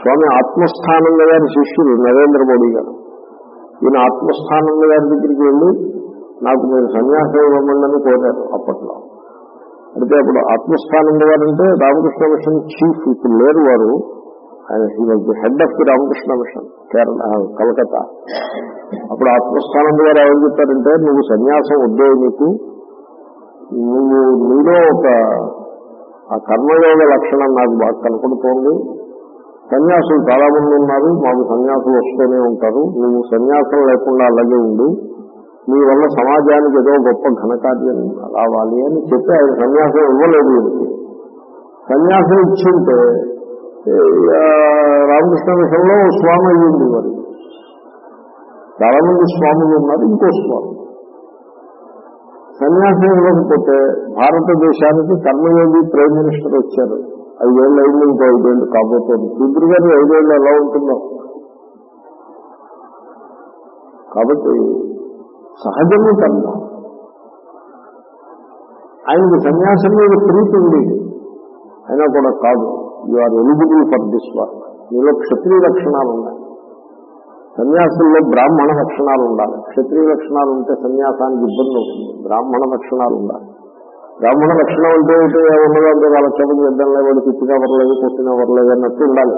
స్వామి ఆత్మస్థానంద గారి శిష్యులు నరేంద్ర మోడీ గారు ఈయన ఆత్మస్థానంద గారి దగ్గరికి వెళ్ళి నాకు మీరు సన్యాసం ఇవ్వమండి అని కోరారు అప్పట్లో అయితే అప్పుడు ఆత్మస్థానంద గారు అంటే రామకృష్ణ మిషన్ చీఫ్ ఇప్పుడు లేరు వారు ఆయన he was the head of the Ramakrishna mission Kerala Calcutta అప్పుడు ఆత్మస్థానంద గారు ఏమని చెప్పారంటే నువ్వు సన్యాసం వద్దే నీకు నువ్వు నీలో ఒక ఆ కర్మయోగ లక్షణం నాకు బాగా కనపడుతోంది సన్యాసులు చాలా మంది ఉన్నారు మాకు సన్యాసులు వస్తూనే ఉంటారు నువ్వు సన్యాసం లేకుండా అలాగే ఉండు నీ వల్ల సమాజానికి ఏదో గొప్ప ఘనకార్యం రావాలి అని చెప్పి ఆయన సన్యాసం ఇవ్వలేదు వీరికి సన్యాసం ఇచ్చింటే ఏ, ఆ, రామకృష్ణ మిషన్లో ఓ స్వామి అయ్యింది మరి చాలా మంది స్వాములు ఉన్నారు ఇంకో స్వామి సన్యాసం ఇవ్వకపోతే భారతదేశానికి కర్మయోగి ప్రైమ్ మినిస్టర్ వచ్చారు ఐదేళ్ళు అయింది ఇంకో ఐదేళ్ళు కాబోతోంది రుద్రు గారి ఐదేళ్ళు ఎలా ఉంటుందో కాబట్టి సహజము కర్మ ఆయనకి సన్యాసం మీద ప్రీతి ఉంది అయినా కూడా కాదు you are eligible for this work మీలో క్షత్రియ లక్షణాలు ఉన్నాయి సన్యాసుల్లో బ్రాహ్మణ లక్షణాలు ఉండాలి క్షత్రియ లక్షణాలు ఉంటే సన్యాసానికి ఇబ్బంది అవుతుంది బ్రాహ్మణ లక్షణాలు ఉండాలి బ్రాహ్మణ లక్షణం అంటే ఏంటి ఉన్నదో అంటే వాళ్ళ క్షపం చేద్దాం వాడు తిప్పినా పర్లేదు కొట్టినా పర్లేదు అన్నట్టు ఉండాలి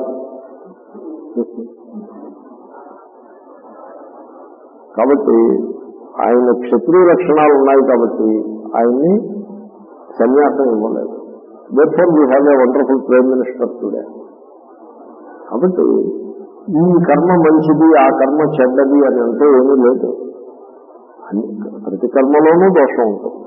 కాబట్టి ఆయన క్షత్రియ లక్షణాలు ఉన్నాయి కాబట్టి ఆయన్ని సన్యాసం ఇవ్వలేదు therefore we have a wonderful prime minister today కాబట్టి ఈ కర్మ మంచిది ఆ కర్మ చెడ్డది అని అంటే ఏమీ లేదు అన్ని ప్రతి కర్మలోనూ దోషం ఉంటుంది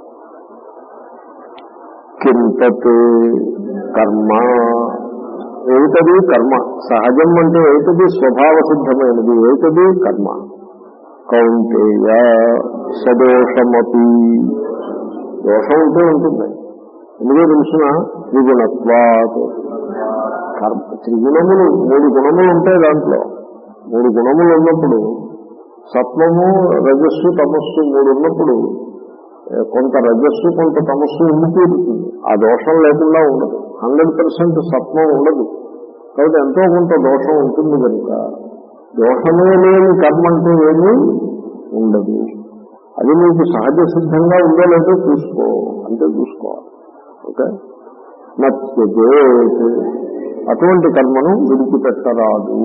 కింతత్ కర్మ ఏమిటది కర్మ సహజం అంటే ఏమిటది స్వభావ సిద్ధమైనది ఏమిటది కర్మ కౌంటేయ సదోషమపి దోషం ఉంటే ఉంటుంది ఎందుకో తెలుసిన త్రిగుణత్వాత్ కర్మ త్రిగుణములు మూడు గుణములు ఉంటాయి దాంట్లో మూడు గుణములు ఉన్నప్పుడు సత్వము రజస్సు తమస్సు మూడు ఉన్నప్పుడు ఏ, కొంత రజస్సు కొంత తమస్సు ఉండిపోతుంది ఆ దోషం లేకుండా ఉండదు హండ్రెడ్ పర్సెంట్ సత్వం ఉండదు కాబట్టి ఎంతో కొంత దోషం ఉంటుంది కనుక దోషమే లేని కర్మ అంటే ఏమీ ఉండదు అది నీకు సహజ సిద్ధంగా ఉందో లేదో చూసుకో అంటే చూసుకోవాలి ఓకే నత్యజేత్ అటువంటి కర్మను విడిచిపెట్టరాదు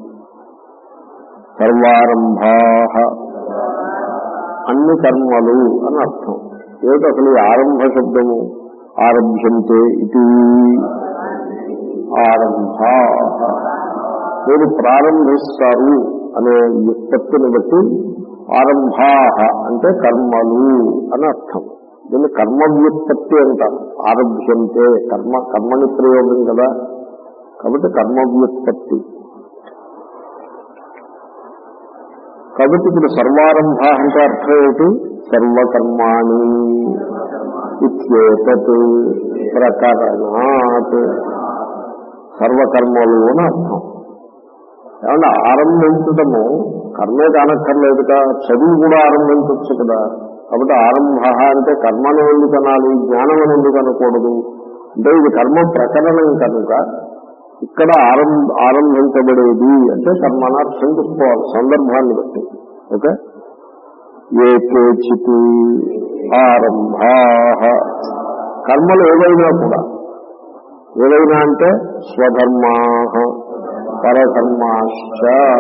సర్వారంభా అన్ని కర్మలు అని అర్థం ఏమిటి అసలు ఈ ఆరంభ శబ్దము ఆరభ్యంతే ఇది ఆరంభ మీరు ప్రారంభిస్తారు అనే వ్యుత్పత్తిని బట్టి ఆరంభా అంటే కర్మలు అని అర్థం దీన్ని కర్మ వ్యుత్పత్తి అంటారు ఆరభ్యంతే కర్మ కర్మని ప్రయోగం కదా కాబట్టి కర్మ వ్యుత్పత్తి కాబట్టి ఇప్పుడు సర్వారంభ అంటే అర్థం ఏమిటి సర్వకర్మాణి ఇత్యేతత్ ప్రకరణాత్ సర్వకర్మలు అని అర్థం ఏమన్నా ఆరంభించడము కర్మే కానక్కర్లేదుగా చదువు కూడా ఆరంభించవచ్చు కదా కాబట్టి ఆరంభ అంటే కర్మను ఎందుకు అనాలి జ్ఞానం అని ఎందుకు అనకూడదు అంటే ఇది కర్మ ప్రకరణం కనుక ఇక్కడ ఆరంభ ఆరంభించబడేది అంటే కర్మను అర్థం చేసుకోవాలి సందర్భాన్ని బట్టి ఓకే ఏ కేచిత్ ఆరంభా కర్మలు ఏవైనా కూడా ఏవైనా అంటే స్వధర్మా పరధర్మాశ్చ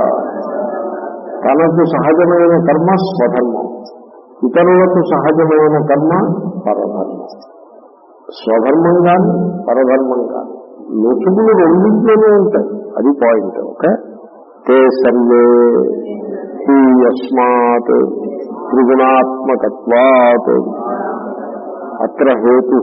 తనకు సహజమైన కర్మ స్వధర్మం ఇతరులకు సహజమైన కర్మ పరధర్మం స్వధర్మం కానీ పరధర్మం కానీ లొసుగులు రెండింటిలోనే ఉంటాయి అది పాయింట్ ఓకే తే సర్వే హీ యస్మాత్ త్రిగుణాత్మకత్వాత్ అత్ర హేతు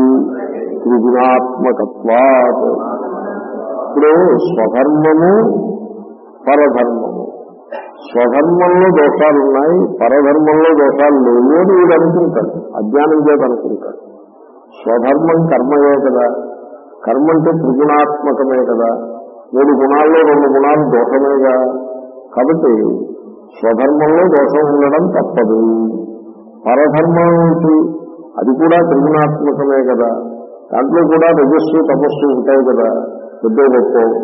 త్రిగుణాత్మకత్వాత్ ఇప్పుడు స్వధర్మము పరధర్మము స్వధర్మంలో దోషాలు ఉన్నాయి పరధర్మంలో దోషాలు లేవు అని వీడు అనుకుంటాడు అజ్ఞానం చేత అనుకుంటాడు స్వధర్మం కర్మయే కదా కర్మ అంటే త్రిగుణాత్మకమే కదా మూడు గుణాల్లో రెండు గుణాలు దోషమేగా కాబట్టి స్వధర్మంలో దోషం ఉండడం తప్పదు పరధర్మం ఏంటి అది కూడా త్రిగుణాత్మకమే కదా దాంట్లో కూడా రజస్సు తపస్సు ఉంటాయి కదా పెద్ద గొప్ప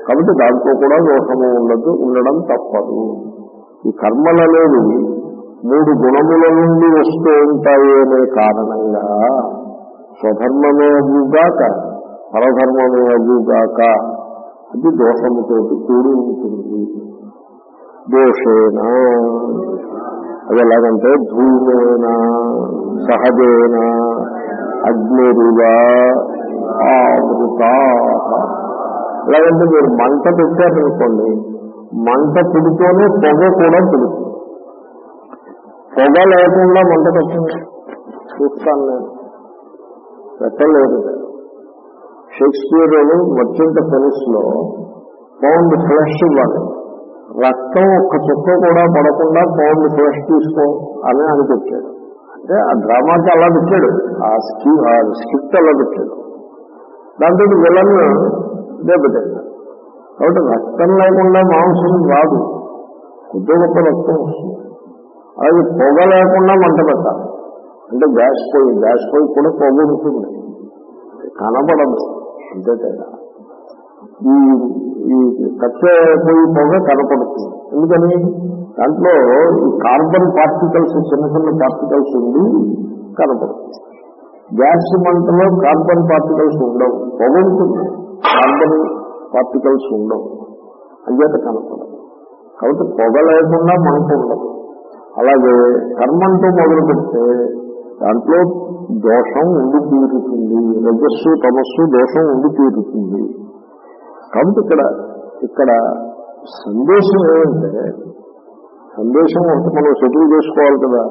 కాబట్టి దాంట్లో కూడా దోషము ఉండదు ఉండడం తప్పదు ఈ కర్మలు అనేవి మూడు గుణముల నుండి వస్తూ ఉంటాయి అనే కారణంగా స్వధర్మమే అగుగాక పరధర్మమే అగుగాక అది దోషముతోటి కూడి ఉంటుంది దోషేన అది ఎలాగంటే ధూమేన సహజేన అగ్నిరుగా ఆవృతా ఎలాగంటే మీరు మంట పెట్టారనుకోండి మంట పుడితోనే పొగ కూడా పుడుతుంది పొగ లేకుండా మంట పెట్టండి చూస్తాను నేను పెట్టలేదు నేను షేక్స్పియర్ మర్చెంట్ ఫెనిస్ లో పౌండ్ ఫ్లెష్ ఇవ్వాలి రక్తం ఒక్క చుక్క కూడా పడకుండా పౌండ్ ఫ్లెష్ తీసుకో అని అని పెట్టాడు అంటే ఆ డ్రామాకి అలా పెట్టాడు ఆ స్కీ ఆ స్క్రిప్ట్ అలా పెట్టాడు దాంతో విలన్ దెబ్బతింటాడు కాబట్టి రక్తం లేకుండా మాంసం రాదు కొద్ది గొప్ప రక్తం వస్తుంది అది పొగ లేకుండా మంట పెట్టాలి అంటే గ్యాస్ పొయ్యి గ్యాస్ పొయ్యి కూడా పొగ ఉంటుంది కనబడదు అంతే తేడా ఈ ఈ కచ్చే పొయ్యి పొగ కనపడుతుంది ఎందుకని దాంట్లో ఈ కార్బన్ పార్టికల్స్ చిన్న చిన్న పార్టికల్స్ ఉండి కనపడుతుంది గ్యాస్ మంటలో కార్బన్ పార్టికల్స్ ఉండవు పొగ ఉంటుంది కార్బన్ పార్టికల్స్ ఉండవు అంచేత కనపడదు కాబట్టి పొగ లేకుండా మంట ఉండదు అలాగే కర్మంతో మొదలు పెడితే దాంట్లో దోషం ఉండి తీరుతుంది రజస్సు తమస్సు దోషం ఉండి తీరుతుంది కాబట్టి ఇక్కడ ఇక్కడ సందేశం ఏమంటే సందేశం ఒకటి మనం సెటిల్ చేసుకోవాలి కదా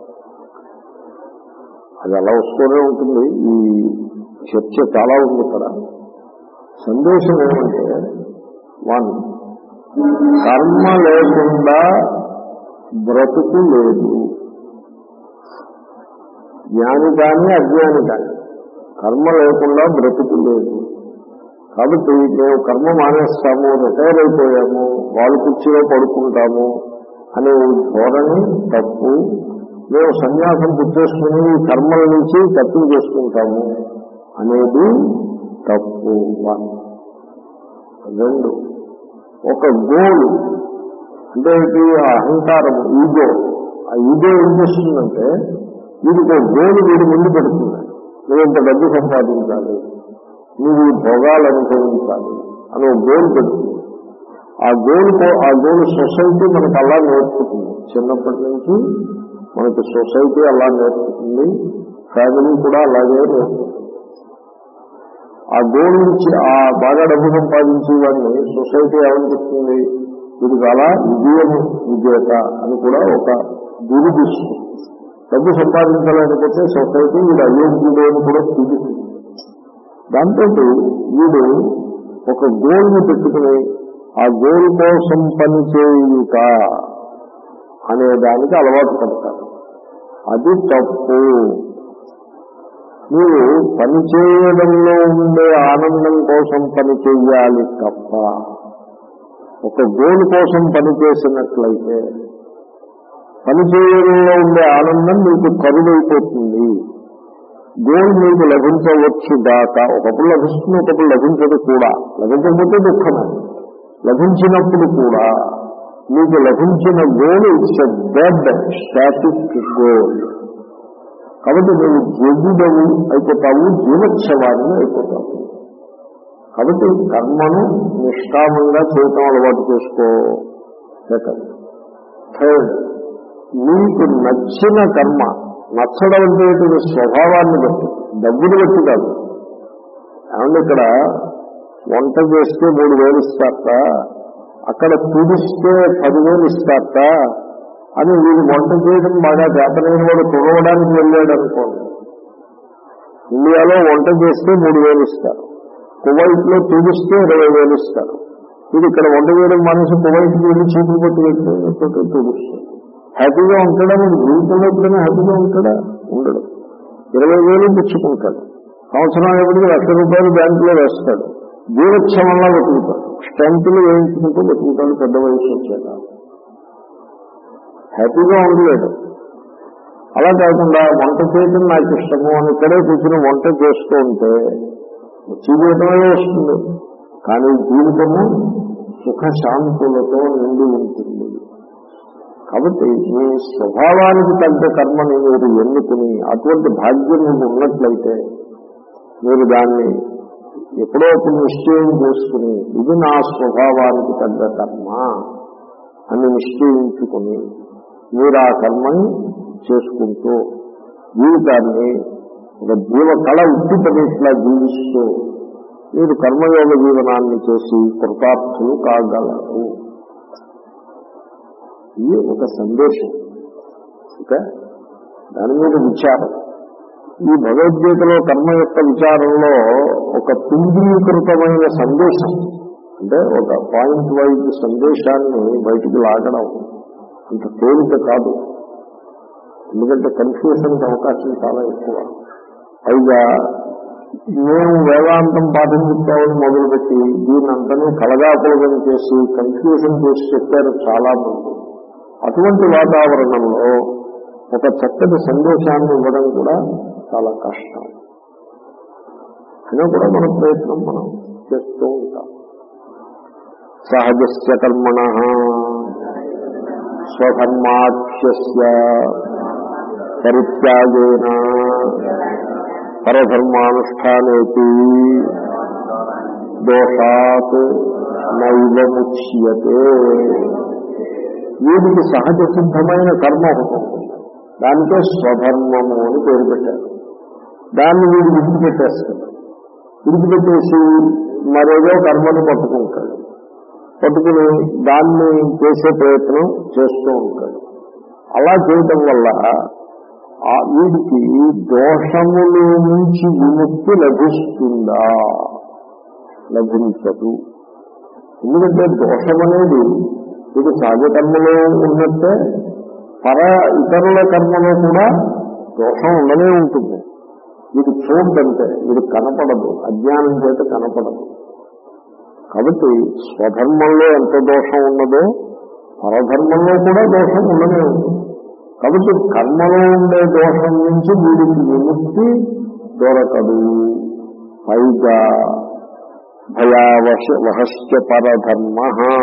అది అలా వస్తూనే ఉంటుంది ఈ చర్చ చాలా ఉంది ఇక్కడ సందేశం ఏమంటే వన్ కర్మ లేకుండా బ్రతుకు లేదు జ్ఞాని కానీ అజ్ఞాని కానీ కర్మ లేకుండా బ్రతుకు లేదు కాబట్టి మేము కర్మ మానేస్తాము రిటైర్ అయిపోయాము వాళ్ళు కుర్చీలో పడుకుంటాము అనే ధోరణి తప్పు మేము సన్యాసం పుచ్చేసుకుని ఈ కర్మల నుంచి తప్పులు చేసుకుంటాము అనేది తప్పు వన్ రెండు ఒక గోల్ అంటే ఏంటి? ఆ అహంకారం ఈగో ఆ ఈగో ఏం చేస్తుందంటే వీడికి ఒక గోలు వీడి ముందు పెడుతుంది నువ్వు ఇంత డబ్బు సంపాదించాలి నువ్వు ఈ భోగాలు అనుభవించాలి అని ఒక గోల్ పెడుతుంది ఆ గోల్ ఆ గోల్ సొసైటీ మనకు అలా నేర్పుతుంది చిన్నప్పటి నుంచి మనకి సొసైటీ అలా నేర్పుతుంది ఫ్యామిలీ కూడా అలాగే నేర్పుతుంది ఆ గోల్ నుంచి ఆ బాగా డబ్బు సంపాదించే వాడిని సొసైటీ ఏమనిపిస్తుంది ఇది చాలా విజయం విజేత అని కూడా ఒక బిరుదిస్తుంది డబ్బు సంపాదించాలనుకుంటే సొసైటీ వీడు అయోగ్యుడు అని కూడా చూపిస్తుంది దాంతో వీడు ఒక గోల్ని పెట్టుకుని ఆ గోల్ కోసం పని చేయుట అనే దానికి అలవాటు పడతారు అది తప్పు నీవు పని చేయడంలో ఉండే ఆనందం కోసం పని చేయాలి తప్ప ఒక గోల్ కోసం పని చేసినట్లయితే పని చేయడంలో ఉండే ఆనందం నీకు కరుడైపోతుంది గోల్ మీకు లభించవచ్చు దాకా ఒకప్పుడు లభిస్తుంది ఒకప్పుడు లభించదు కూడా లభించకపోతే దుఃఖమే లభించినప్పుడు కూడా మీకు లభించిన goal it's a dead static goal కాబట్టి నువ్వు జడ్జిదవు అయిపోతావు జీవోత్సవాన్ని అయిపోతావు కాబట్టి కర్మను నిష్కామంగా చేయటం అలవాటు చేసుకో సెకండ్ థర్డ్ నీకు నచ్చిన కర్మ నచ్చడం అంటే ఏంటి? స్వభావాన్ని బట్టి డబ్బుని బట్టి కాదు ఏమంటే ఇక్కడ వంట చేస్తే మూడు వేలు ఇస్తారట అక్కడ తుడిస్తే పదివేలు ఇస్తారట అని వీడు వంట చేయడం బాగా చేతనైన వాడు తుడవడానికి వెళ్ళాడు అనుకోండి ఇండియాలో వంట చేస్తే మూడు వేలు ఇస్తారు కువైట్ లో తుడిస్తే ఇరవై వేలు ఇస్తారు ఇది ఇక్కడ వంట చేయడం మనసు కువైట్కి వెళ్ళి చీపులు పట్టి పెట్టి తుడుస్తారు హ్యాపీగా ఉంటాడా మీరు జీవితంలో ఎప్పుడైనా హ్యాపీగా ఉంటాడా ఉండడు ఇరవై వేలు పుచ్చుకుంటాడు సంవత్సరం ఎప్పటికీ లక్ష రూపాయలు బ్యాంకులో వేస్తాడు జీవోత్సవంలా బతుకుతాడు స్టెంపులు వేయించుకుంటూ బతుకుతాడు పెద్ద వయసు వచ్చాక హ్యాపీగా ఉండలేడు అలా కాకుండా వంట చేయడం నాకు ఇష్టము అని ఇక్కడే కూర్చుని వంట చేస్తూ ఉంటే వచ్చి జీవితమే వస్తుంది కానీ జీవితము సుఖశాంతులతో నిండి ఉంటుంది కాబట్టి మీ స్వభావానికి తగ్గ కర్మని మీరు ఎన్నుకుని అటువంటి భాగ్యం మీకు ఉన్నట్లయితే మీరు దాన్ని ఎప్పుడో ఒక నిశ్చయం చేసుకుని ఇది నా స్వభావానికి తగ్గ కర్మ అని నిశ్చయించుకుని మీరు ఆ కర్మని చేసుకుంటూ జీవితాన్ని ఒక జీవ కళ ఉత్తిపడేట్లా జీవిస్తూ మీరు కర్మయోగ జీవనాన్ని చేసి కృతార్థులు కాగలరు ఇది ఒక సందేశం ఓకే దాని మీద విచారం ఈ భగవద్గీతలో కర్మ యొక్క విచారంలో ఒక పిండీకృతమైన సందేశం అంటే ఒక పాయింట్ వైజ్ సందేశాన్ని బయటికి లాగడం అంత తేలిక కాదు ఎందుకంటే కన్ఫ్యూషన్కి అవకాశం చాలా ఎక్కువ పైగా మేము వేదాంతం పాఠం చెప్తామని మొదలుపెట్టి దీని అంతనే కలగాపులగం చేసి కన్ఫ్యూజన్ చేసి చెప్పారు చాలా మంది అటువంటి వాతావరణంలో ఒక చక్కటి సందేశాన్ని ఇవ్వడం కూడా చాలా కష్టం అయినా కూడా మన ప్రయత్నం మనం చేస్తూ ఉంటాం సహజస్య కర్మణ స్వధర్మాఖ్యస్య పరిత్యాగేన పరధర్మానుష్ఠానేతి దోషాత్ నైవముచ్యతే వీడికి సహజ సిద్ధమైన కర్మ ఒకటి ఉంటుంది దానికే స్వధర్మము అని పేరు పెట్టారు దాన్ని వీడు విడిచిపెట్టేస్తాడు విడిచిపెట్టేసి మరేదో కర్మను పట్టుకుంటాడు పట్టుకుని దాన్ని చేసే ప్రయత్నం చేస్తూ ఉంటాడు అలా చేయటం వల్ల ఆ వీడికి దోషముల నుంచి విముక్తి లభిస్తుందా లభించదు ఎందుకంటే దోషం అనేది ఇది సహజ కర్మలో ఉన్నట్టే పర ఇతరుల కర్మలో కూడా దోషం ఉండనే ఉంటుంది ఇది చూడంటే ఇది కనపడదు అజ్ఞానం చేత కనపడదు కాబట్టి స్వధర్మంలో ఎంత దోషం ఉన్నదో పరధర్మంలో కూడా దోషం ఉండనే ఉంటుంది కాబట్టి కర్మలో ఉండే దోషం నుంచి వీడికి విముక్తి దొరకదు పైగా భయావశ వహశ్చ పరధర్మ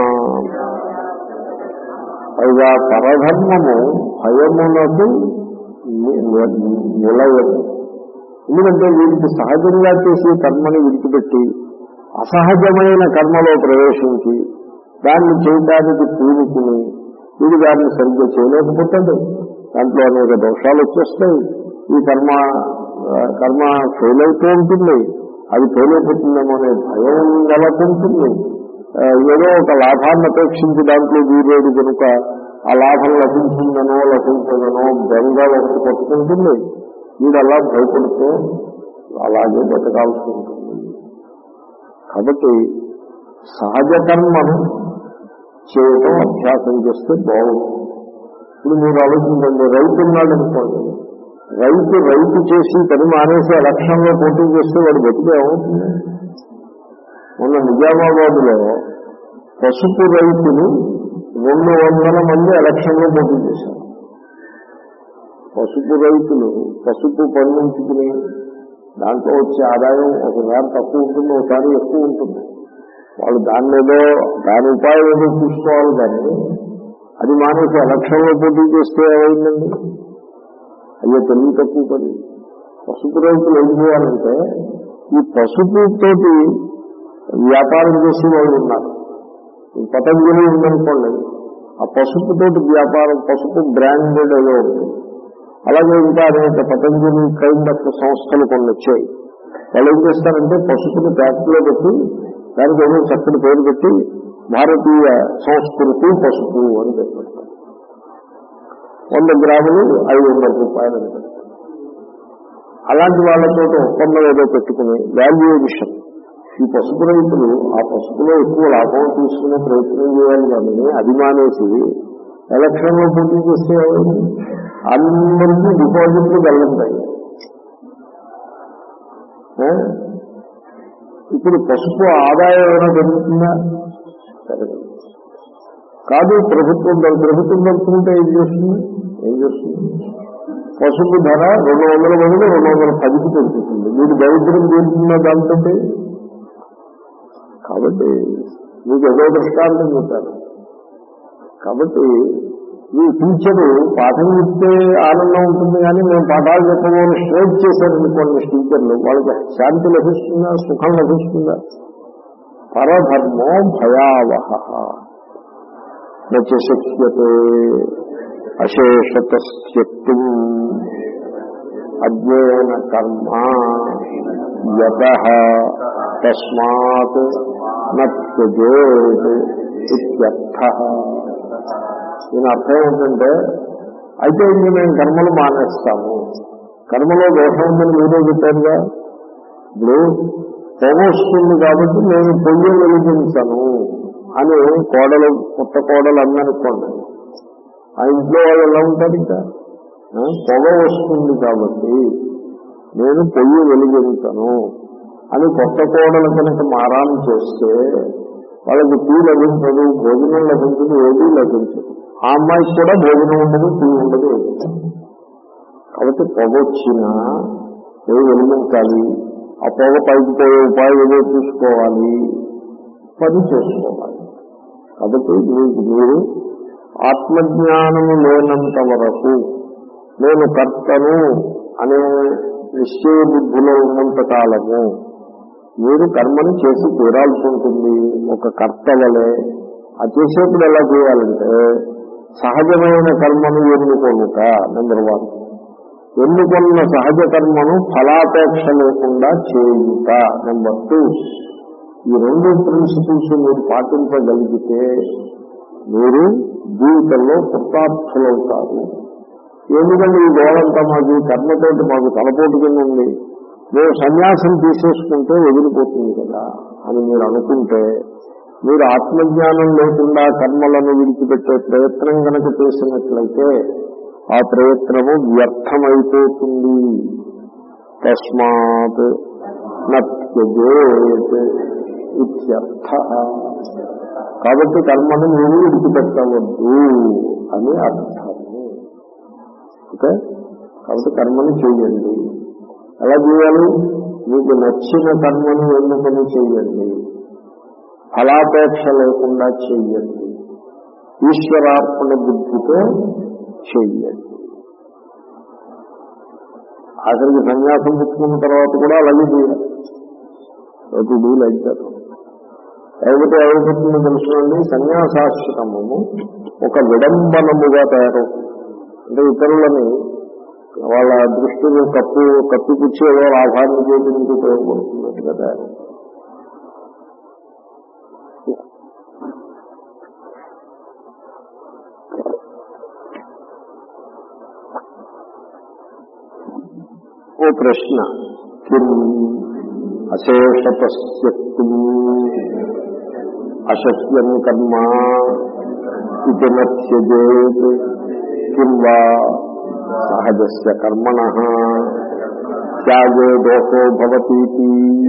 పైగా పరధర్మము భయమునకు ని- ని- నిలయదు ఎందుకంటే వీరికి సహజంగా చేసే కర్మని విడిచిపెట్టి అసహజమైన కర్మలో ప్రవేశించి దాన్ని చేయడానికి పూనుకుని వీడు దాన్ని సరిగ్గా చేయలేకపోతాడు దాంట్లో అనేక దోషాలు వచ్చేస్తాయి ఈ కర్మ ఆ, కర్మ ఫెయిల్ అవుతూ ఉంటుంది అది ఫెయిల్ అయిపోతుందేమో అనే భయం నెలకొంటుంది ఆ, ఏదో ఒక లాభాన్ని అపేక్షించి దాంట్లో దూరేడు కనుక ఆ లాభం లభించిందనో లభించదనో బెంగ ఒకటి పట్టుకుంటుంది వీడు అలా భయపడుతూ అలాగే బతకాల్సి ఉంటుంది కాబట్టి సహజ కర్మను చేయటం అభ్యాసం చేస్తే బాగుంటుంది ఇప్పుడు మీరు ఆలోచించండి రైతు ఉన్నాడు అనుకోండి రైతు రైతు చేసి పని మానేసి ఎలక్షన్లో పోటీ చేస్తే వాడు బతికే ఏమవుతుంది మొన్న నిజామాబాద్లో పసుపు రైతులు రెండు వందల మంది ఎలక్షన్లో పోటీ చేశారు పసుపు రైతులు పసుపు పండించుకుని దాంట్లో వచ్చే ఆదాయం ఒకసారి తక్కువ ఉంటుంది ఒకసారి ఎక్కువ ఉంటుంది వాళ్ళు దాన్ని ఏదో దాని ఉపాయం ఏదో చూసుకోవాలి కానీ అది మానేసి ఎలక్షన్లో పోటీ చేస్తే ఏమైందండి అయ్యో తెలివి తక్కువ పని పసుపు రైతులు ఏం చేయాలంటే ఈ పసుపు తోటి వ్యాపారం చేసే వాళ్ళు ఉన్నారు ఈ పతంజలి ఉందనుకోండి ఆ పసుపు తోటి వ్యాపారం పసుపు బ్రాండెడ్ ఏదో ఉంటుంది అలాగే ఇంకా అనేక పతంజలి కైండ్ ఆఫ్ సంస్థలు కొన్ని వచ్చాయి వాళ్ళు ఏం చేస్తారంటే పసుపుని ప్యాక్లో పెట్టి దానికి ఏదో చక్కటి పేరు పెట్టి భారతీయ సంస్కృతి పసుపు అని పెడతారు వంద గ్రాములు ఐదు వందల రూపాయలు అని పెడతారు అలాంటి వాళ్ళతో ఒప్పందం ఏదో పెట్టుకుని వాల్యుయేషన్ ఈ పసుపు రైతులు ఆ పసుపులో ఎక్కువ లాభం తీసుకునే ప్రయత్నం చేయాలి కానీ అది మానేసి ఎలక్షన్లో పోటీ చేస్తే ఏమైంది? అందరికీ డిపాజిట్లు వెళ్ళంతాయి ఇప్పుడు పసుపు ఆదాయం ఏమైనా పెరుగుతుందా పెరగదు కాదు ప్రభుత్వం దాని ప్రభుత్వం తలుచుకుంటే ఏం చేస్తుంది ఏం చేస్తుంది పసుపు ధర రెండు వందల బదులు రెండు వందల పదికి పెరుగుతుంది వీడు దరిద్రం తీరుతుందా దాంతో కాబట్టి మీకు ఏదో దృష్టాంతం చెప్పాను కాబట్టి మీ టీచరు పాఠం చెప్తే ఆనందం ఉంటుంది కానీ మేము పాఠాలు చెప్పబోని స్ట్రైట్ చేశారనుకోండి టీచర్లు వాళ్ళకి శాంతి లభిస్తుందా సుఖం లభిస్తుందా పరధర్మో భయావహ నశక్యతే అశేషత్యక్తు అజ్ఞేన కర్మ యత తస్మాత్ నత్యజేత్ ఇత్యర్థ దీని అర్థం ఏంటంటే అయితే ఇంక మేము కర్మలు మానేస్తాము కర్మలో దోషం ఉందని మీరే చెప్పారుగా ఇప్పుడు పొగ వస్తుంది కాబట్టి నేను పొయ్యి వెలిగించను అని కోడలు కొత్త కోడలు అందనుకోండి ఆ ఇంట్లో వాళ్ళు ఎలా ఉంటారు ఇంకా ఆ, పొగ వస్తుంది కాబట్టి నేను పొయ్యి వెలిగించను అని కొత్త కోడలు కనుక మారాన్ని చేస్తే వాళ్ళకి టీ లభించదు భోజనం లభించదు ఏదీ లభించదు ఆ అమ్మాయికి కూడా భోజనం ఉండదు టీ ఉండదు ఏదీ ఉండదు. కాబట్టి పొగ వచ్చినా ఏది వెలిగించాలి ఆ పొగ పైకి పోయే ఉపాయం ఏదో చూసుకోవాలి పని చేసుకోవాలి కాబట్టి మీకు మీరు ఆత్మజ్ఞానము లేనంత వరకు నేను కర్తను అనే నిశ్చయ బుద్ధిలో ఉన్నంత కాలము మీరు కర్మను చేసి తీరాల్సి ఉంటుంది ఒక కర్త వలె ఆ చేసేప్పుడు ఎలా చేయాలంటే సహజమైన కర్మను ఎన్నుకొనుక నెంబర్ వన్ ఎన్నుకున్న సహజ కర్మను ఫలాపేక్ష లేకుండా చేయుట నెంబర్ టూ ఈ రెండు ప్రిన్సిపల్స్ మీరు పాటించగలిగితే మీరు జీవితంలో కృతార్థులవుతారు ఎందుకంటే ఈ గోడంతా మాకు ఈ కర్మతోటి మాకు తలపోటు కింద ఉంది మేము సన్యాసం తీసేసుకుంటే వదిలిపోతుంది కదా అని మీరు అనుకుంటే మీరు ఆత్మజ్ఞానం లేకుండా కర్మలను విడిచిపెట్టే ప్రయత్నం కనుక చేసినట్లయితే ఆ ప్రయత్నము వ్యర్థమైపోతుంది తస్మాత్ నత్యజేత్ ఇత్యర్థ కాబట్టి కర్మను మీరు విడిచిపెట్టవద్దు అని అర్థము ఓకే కాబట్టి కర్మను చేయండి ఎలా చేయాలి మీకు నచ్చిన కర్మను ఎన్నుకొని చేయండి ఫలాపేక్ష లేకుండా చెయ్యండి ఈశ్వరార్పణ బుద్ధితో చెయ్యండి ఆఖరికి సన్యాసం పుచ్చుకున్న తర్వాత కూడా అలాగే చేయాలి ఒకటి డూ లైక్ దట్ లేకపోతే ఏమైపోతుందో తెలుసునండి సన్యాసాశ్రమము ఒక విడంబనముగా తయారవుతుంది అంటే ఇతరులని వాళ్ళ దృష్టిని కప్పు కప్పిపుచ్చి ఏదో లాభాన్ని చేయడానికి ఉపయోగపడుతున్నట్టుగా తయారవుతుంది ఓ ప్రశ్న కిం అశేషతస్యక్తి అశక్యం కర్మ ఇది నత్యజేత్ కిం వా సహజస్య కర్మణ త్యాగే దోషో భవతీతి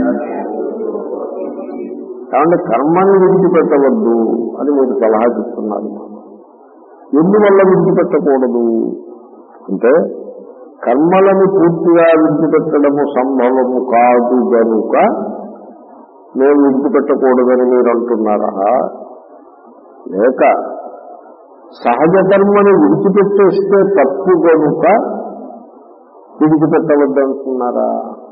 కాబట్టి కర్మని విడిచిపెట్టవద్దు అని మీరు సలహా చెప్తున్నారు ఎందువల్ల విడిచిపెట్టకూడదు అంటే కర్మలను పూర్తిగా విడిచిపెట్టడము సంభవము కాదు గనుక నేను విడిచిపెట్టకూడదని మీరు అంటున్నారా లేక సహజ కర్మను విడిచిపెట్టేస్తే తప్పు కనుక విడిచిపెట్టవద్దంటున్నారా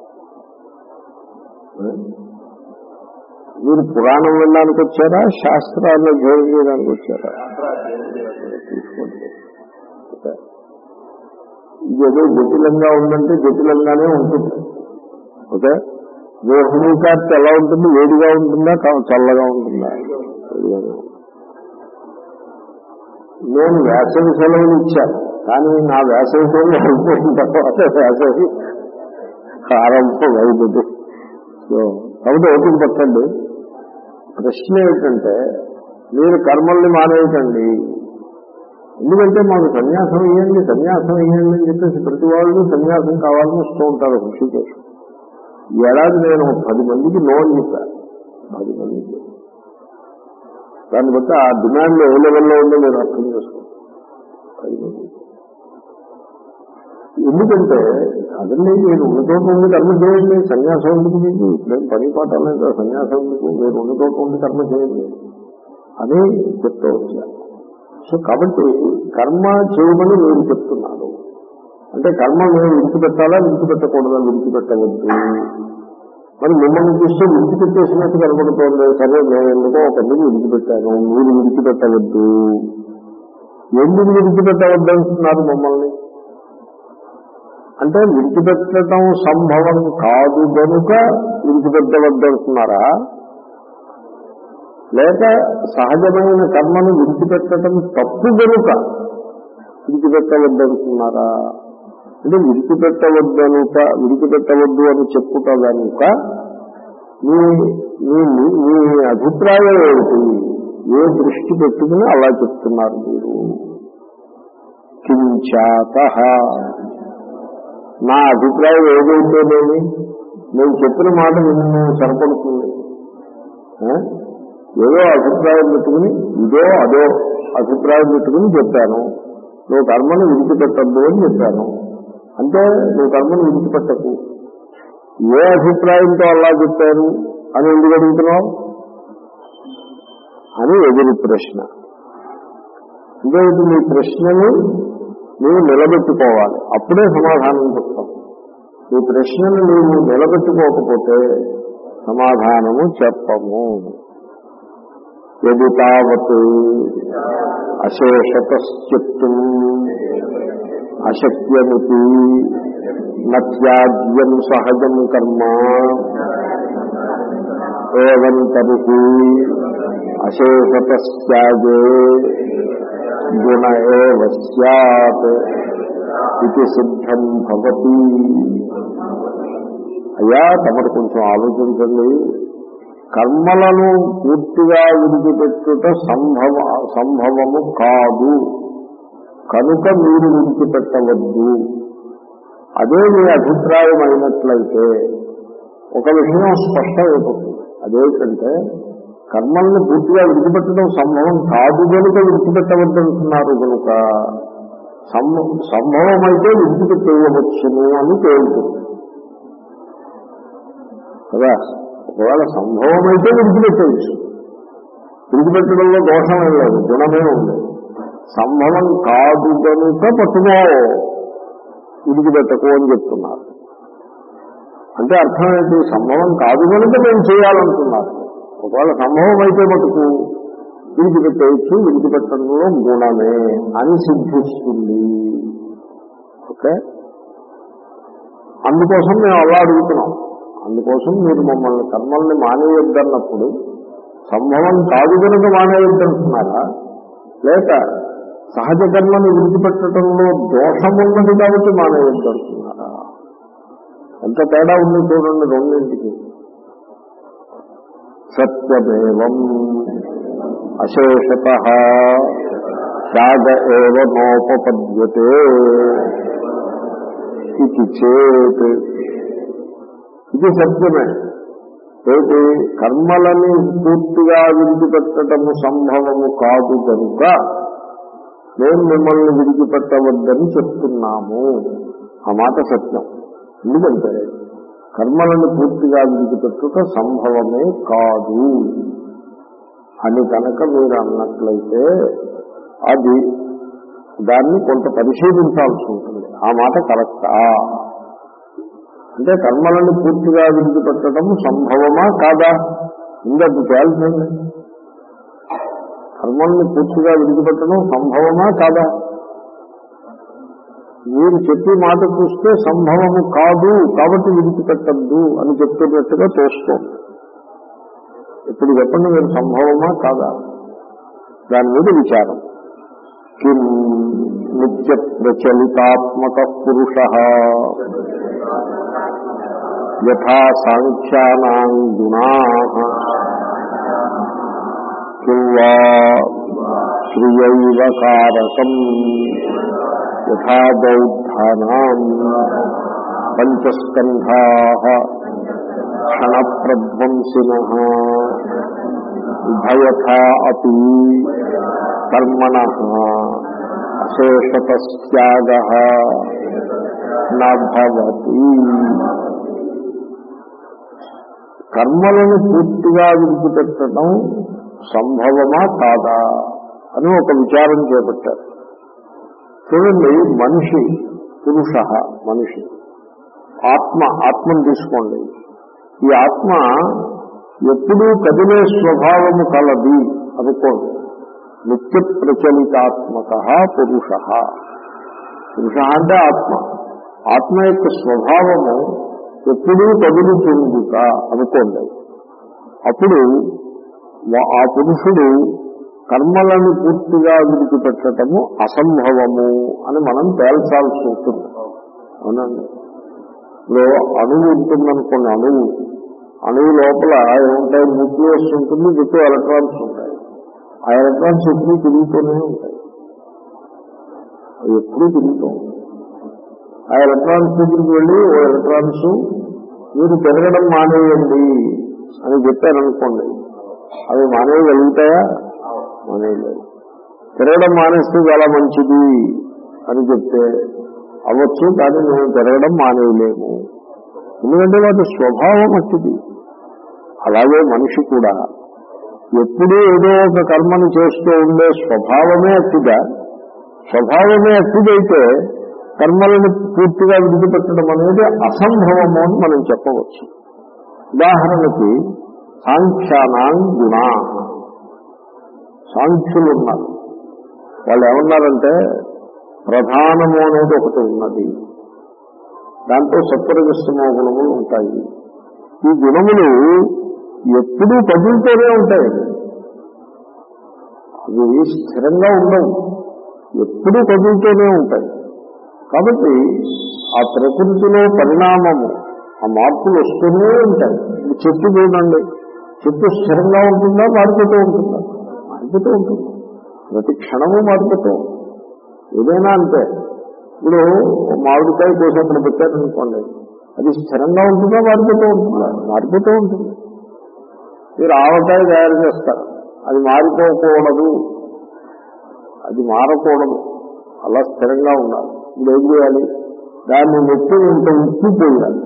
మీరు పురాణం వినడానికి వచ్చారా శాస్త్రాలను అధ్యయనం చేయడానికి వచ్చారా తీసుకోండి ఓకే. ఇది ఏదో జటిలంగా ఉందంటే జటిలంగానే ఉంటుంది ఓకే రోహిణీ కార్తె ఎలా ఉంటుంది వేడిగా ఉంటుందా కా- చల్లగా ఉంటుందా వేడిగానే ఉంటుంది. నేను వేసవి సెలవులు ఇచ్చాను కానీ నా వేసవి సెలవులు అయిపోయిన తర్వాత వేసవి ఆరంభం అయిపోతుంది సో కాబట్టి ఓపిక పట్టండి ప్రశ్న ఏమిటంటే మీరు కర్మల్ని మానేయకండి ఎందుకంటే మాకు సన్యాసం ఇవ్వండి సన్యాసం ఇవ్వండి అని చెప్పేసి ప్రతి వాళ్ళు సన్యాసం కావాలని వస్తూ ఉంటారు హృషికేశ్ ఈ ఏడాది నేను పది మందికి లోన్ చెప్పాను పది మందికి దాన్ని బట్టి ఆ డిమాండ్ ఏ లెవెల్లో ఉందో మీరు అర్థం చేసుకోండి పది మంది ఎందుకంటే అదండి మీరు ఉన్న చోట ఉండి కర్మ చేయండి సన్యాసం ఎందుకు మీకు ఇప్పుడేం పని పాట లేదు సన్యాసం ఎందుకు మీరు ఉన్న చోట ఉండి కర్మ చేయండి అని చెప్తూ వచ్చారు సో కాబట్టి కర్మ చేయమని మీరు చెప్తున్నారు అంటే కర్మ మేము విడిచిపెట్టాలా విడిచిపెట్టకూడదా విడిచిపెట్టవద్దు మరి మిమ్మల్ని చూస్తే విడిచిపెట్టేసినట్టు కనబడుతోంది సరే నేను ఎందుకో ఒక ఎందుకు విడిచిపెట్టాను మీరు విడిచిపెట్టవద్దు ఎందుకు విడిచిపెట్టవద్దు అంటున్నారు మమ్మల్ని అంటే విడిచిపెట్టడం సంభవం కాదు కనుక విడిచిపెట్టవద్దు అంటున్నారా లేక సహజమైన కర్మను విడిచిపెట్టడం తప్పు కనుక విడిచిపెట్టవద్దు అంటున్నారా అంటే విడిచిపెట్టవద్దనుక విడిచిపెట్టవద్దు అని చెప్పుట కనుక మీ మీ మీ అభిప్రాయం ఏమిటి ఏ దృష్టి పెట్టుకుని అలా చెప్తున్నారు మీరు కించాత నా అభిప్రాయం ఏదైతేనేమి నేను చెప్పిన మాట విని సరిపడుతుంది ఆ? ఏదో అభిప్రాయం పెట్టుకుని ఇదో అదో అభిప్రాయం పెట్టుకుని చెప్పాను నువ్వు కర్మను విడిచిపెట్టద్దు అని చెప్పాను అంటే నువ్వు కర్మను విడిచిపెట్టకు ఏ అభిప్రాయంతో అలా చెప్పారు అని ఎందుకు అడుగుతున్నావు అని ఎదురు ప్రశ్న అంటే ఇది నీ ప్రశ్నను నీవు నిలబెట్టుకోవాలి అప్పుడే సమాధానం చెప్తాం నీ ప్రశ్నను నీవు నిలబెట్టుకోకపోతే సమాధానము చెప్పము ఎది తావత్ అశేషతశ్చిత్తం అశక్యమితి నత్యాజ్యం సహజం కర్మ ఏవం తరిహి అశేషతస్యాగే గుణ ఏవ స్యాత్ ఇది సిద్ధం భవతి అయ్యా తమరు కొంచెం ఆలోచించండి కర్మలను పూర్తిగా విడిచిపెట్టుట సంభవ సంభవము కాదు కనుక మీరు విడిచిపెట్టవద్దు అదే మీ అభిప్రాయం అయినట్లయితే ఒక విషయం స్పష్టమైపోతుంది అదేంటంటే కర్మల్ని పూర్తిగా విడిచిపెట్టడం సంభవం కాదు కనుక విడిచిపెట్టవద్దంటున్నారు కనుక సంభ- సంభవం అయితే విడిచిపెట్టేయవచ్చును అని తేలుతుంది కదా ఒకవేళ సంభవం అయితే విడిచిపెట్టేయచ్చు విడిచిపెట్టడంలో దోషమే లేదు గుణమే ఉంది సంభవం కాదు కనుక పట్టుకో విడిచిపెట్టకు అని చెప్తున్నారు అంటే అర్థం ఏంటి సంభవం కాదు కనుక మేము చేయాలంటున్నారు ఒకవేళ సంభవం అయితే మటుకు విడిచిపెట్టేయచ్చు విడిచిపెట్టడంలో గుణమే అని సిద్ధిస్తుంది ఓకే అందుకోసం మేము అలా అడుగుతున్నాం అందుకోసం మీరు మమ్మల్ని కర్మల్ని మానేయొద్దన్నప్పుడు సంభవం కాదు కనుక మానేయొద్దంటున్నారా లేక సహజ కర్మని విడిచిపెట్టడంలో దోషమున్నది కాబట్టి మానేయొద్దంటున్నారా ఎంత తేడా ఉంది చూడండి రెండింటికి సత్యమేవం అశేషత త్యాగ ఏవ నోపపద్యతే ఇది చేత్ ఇది సత్యమే ఏంటి కర్మలని పూర్తిగా విడిచిపెట్టడము సంభవము కాదు కనుక మేము మిమ్మల్ని విడిచిపెట్టవద్దని చెప్తున్నాము ఆ మాట సత్యం ఎందుకంటే కర్మలను పూర్తిగా విడిచిపెట్టుట సంభవమే కాదు అని కనుక మీరు అన్నట్లయితే అది దాన్ని కొంత పరిశీలించాల్సి ఉంటుంది ఆ మాట కరెక్టా అంటే కర్మలను పూర్తిగా విడిచిపెట్టడం సంభవమా కాదా ఇందది తేల్చండి కర్మల్ని పూర్తిగా విడిచిపెట్టడం సంభవమా కాదా మీరు చెప్పే మాట చూస్తే సంభవము కాదు కాబట్టి విడిచిపెట్టద్దు అని చెప్తున్నట్టుగా చూసుకోండి ఇప్పుడు చెప్పండి మీరు సంభవమా కాదా దాని మీద విచారం కిం నిత్య ప్రచలితాత్మక పురుష యథా సాంఖ్యానాం గుణా కిం వా శ్రియైవ కారకం యథా బౌద్ధానాం పంచస్కంధా క్షణప్రధ్వంసిన ఉభయథా అపి కర్మణ అశేషతస్త్యాగ నభవతి కర్మలను పూర్తిగా విడిచిపెట్టడం సంభవమా కాదా అని ఒక విచారం చేపట్టారు చూడండి మనిషి పురుష మనిషి ఆత్మ ఆత్మను తీసుకోండి ఈ ఆత్మ ఎప్పుడూ కదిలే స్వభావము కలది అనుకోండి నిత్య ప్రచలితాత్మక పురుష పురుష అంటే ఆత్మ ఆత్మ యొక్క స్వభావము ఎప్పుడూ కదులుతుందిట అనుకోండి అప్పుడు వా- ఆ పురుషుడు కర్మలను పూర్తిగా విడిచిపెట్టడము అసంభవము అని మనం తేల్చాల్సి ఉంటుంది అవునండి ఇప్పుడు అణువు ఉంటుందనుకోండి అణువు అణువు లోపల ఏముంటాయి న్యూక్లియస్ ఉంటుంది చుట్టూ ఎలక్ట్రాన్స్ ఉంటాయి ఆ ఎలక్ట్రాన్స్ ఎప్పుడూ తిరుగుతూనే ఉంటాయి అవి ఎప్పుడూ తిరుగుతూ ఉంటాయి ఆ ఎలక్ట్రాన్స్ దగ్గరికి వెళ్ళి ఓ ఎలక్ట్రాన్స్ మీరు తిరగడం మానేయండి అని చెప్పారనుకోండి అవి మానేయగలుగుతాయా మానేయలేదు తిరగడం మానేస్తే చాలా మంచిది అని చెప్తే అవ్వచ్చు కానీ మేము తిరగడం మానేయలేము ఎందుకంటే వాటి స్వభావం అట్టిది అలాగే మనిషి కూడా ఎప్పుడూ ఏదో ఒక కర్మను చేస్తూ ఉండే స్వభావమే అట్టిదా స్వభావమే అట్టిదైతే కర్మలను పూర్తిగా విడిచిపెట్టడం అనేది అసంభవము అని మనం చెప్పవచ్చు ఉదాహరణకి సాంఖ్యానాం గుణా సాంఖ్యులు ఉన్నారు వాళ్ళు ఏమన్నారంటే ప్రధానము అనేది ఒకటి ఉన్నది దాంట్లో సత్వరజస్తమో గుణములు ఉంటాయి ఈ గుణములు ఎప్పుడూ కదులుతూనే ఉంటాయి అవి స్థిరంగా ఉండవు ఎప్పుడూ కదులుతూనే ఉంటాయి కాబట్టి ఆ ప్రకృతిలో పరిణామము ఆ మార్పులు వస్తూనే ఉంటాయి ఇప్పుడు చెట్టు చూడండి చెట్టు స్థిరంగా ఉంటుందా మారిపోతూ ఉంటుందా మారిపోతూ ఉంటుంది ప్రతి క్షణము మారిపోతూ ఉంటుంది ఏదైనా అంతే ఇప్పుడు ఓ మామిడికాయ కోసి అక్కడ పెట్టారనుకోండి అది స్థిరంగా ఉంటుందా మారిపోతూ ఉంటుందా మారిపోతూ ఉంటుంది మీరు ఆవకాయ తయారు చేస్తారు అది మారిపోకూడదు అది మారకూడదు అలా స్థిరంగా ఉండాలి ఇప్పుడు ఏం చేయాలి దాన్ని నెత్తి ఇంత ఉప్పు పోయాలి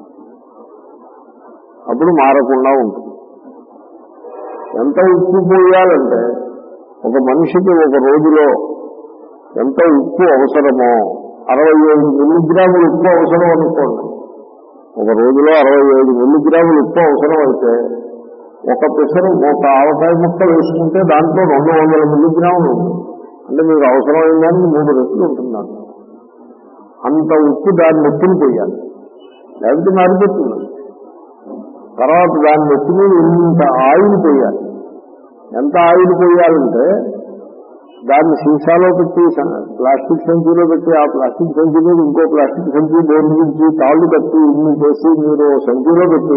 అప్పుడు మారకుండా ఉంటుంది ఎంత ఉప్పు పోయాలంటే ఒక మనిషికి ఒక రోజులో ఎంత ఉప్పు అవసరమో అరవై ఐదు మిల్లీగ్రాములు ఉప్పు అవసరం అనుకోండి ఒక రోజులో అరవై ఐదు మిల్లీగ్రాములు ఉప్పు అవసరం అయితే ఒక పెసరు ఒక ఆవకాయ ముక్క వేసుకుంటే దాంట్లో రెండు వందల మిల్లీగ్రాములు ఉంటుంది అంటే మీకు అవసరమైన దానికి మూడు రెట్లు ఉంటుంది దాంట్లో అంత ఉప్పు దాన్ని నెత్తిని పోయాలి లేకపోతే మారిపోతుంది తర్వాత దాన్ని నెత్తి మీద ఇంత ఆయిల్ పోయాలి ఎంత ఆయిల్ పోయాలంటే దాన్ని సీసాలో పెట్టి స- ప్లాస్టిక్ సంచిలో పెట్టి ఆ ప్లాస్టిక్ సంచి మీద ఇంకో ప్లాస్టిక్ సంచి బోర్డించి తాళ్ళు కట్టి ఇన్ని చేసి మీరు సంచిలో పెట్టి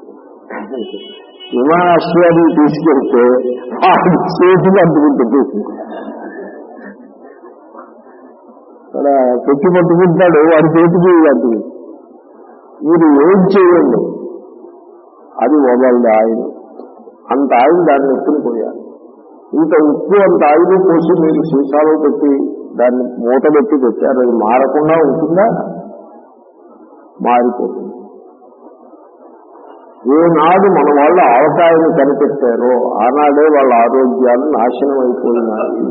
విమానాశ్రయాన్ని తీసుకెళ్తే ఆ చేతికి అందుకుంటుంది అక్కడ పెట్టి పట్టుకుంటాడు వాడి చేతికి అంటుంది మీరు ఏం చేయండి అది వదలదు ఆయన అంత ఆయిల్ దాన్ని ఎత్తుని పోయాలి ఇంత ఉప్పు అంత ఆయిల్ పోసి మీరు సీసాలో పెట్టి దాన్ని మూత పెట్టి పెట్టారు అది మారకుండా ఉంటుందా మారిపోతుంది ఏనాడు మన వాళ్ళు ఆవకాయని కనిపెట్టారో ఆనాడే వాళ్ళ ఆరోగ్యాలు నాశనం అయిపోయినాయి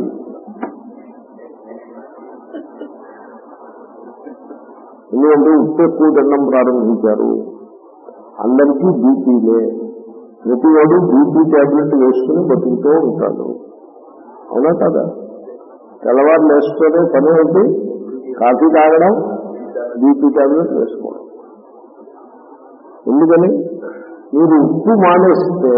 ఎందుకంటే ఉప్పు ఎక్కువ తినడం ప్రారంభించారు అందరికీ బీపీలే ప్రతి వాడు బీపీ ట్యాబ్లెట్ వేసుకుని బతుకుతూ ఉంటాడు అవునా కదా తెల్లవారు వేసుకునే పని ఏంటి కాఫీ తాగడం బీపీ ట్యాబ్లెట్ వేసుకోవడం ఎందుకని మీరు ఉప్పు మానేస్తే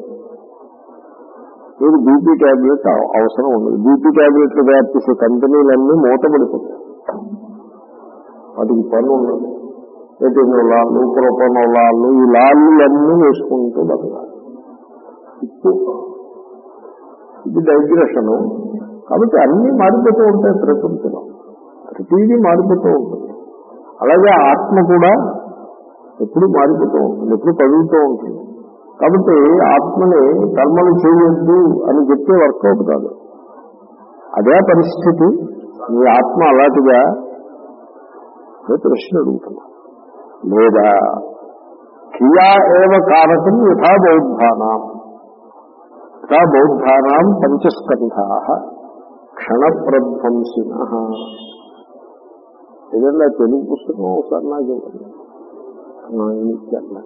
మీరు బీపీ ట్యాబ్లెట్ అవ- అవసరం ఉండదు బీపీ ట్యాబ్లెట్లు తయారు చేసే కంపెనీలన్నీ మూతపడిపోతాయి వాటికి పని ఉండదు ఎటినోలాలు ప్రొపనోలాలు ఈ లాళ్ళు వేసుకుంటూ బతకాలి ఉప్పు ఇది డైగ్రెషను కాబట్టి అన్నీ మారిపోతూ ఉంటాయి ప్రకృతిలో ప్రతిదీ మారిపోతూ ఉంటుంది అలాగే ఆత్మ కూడా ఎప్పుడు మారిపోతూ ఉంటుంది ఎప్పుడు కదులుతూ ఉంటుంది కాబట్టి ఆత్మని కర్మలు చేయొద్దు అని చెప్తే వర్కౌట్ కాదు అదే పరిస్థితి నీ ఆత్మ అలాంటిగా అని ప్రశ్న అడుగుతున్నా లేదా క్రియా ఏవ కారకం యథా బౌద్ధానాం యథా బౌద్ధానాం పంచస్కంధా క్షణప్రధ్వంసిన ఏదన్నా తెలుగు పుస్తకం ఒకసారి నాకు ఇవ్వండి నా ఇచ్చాను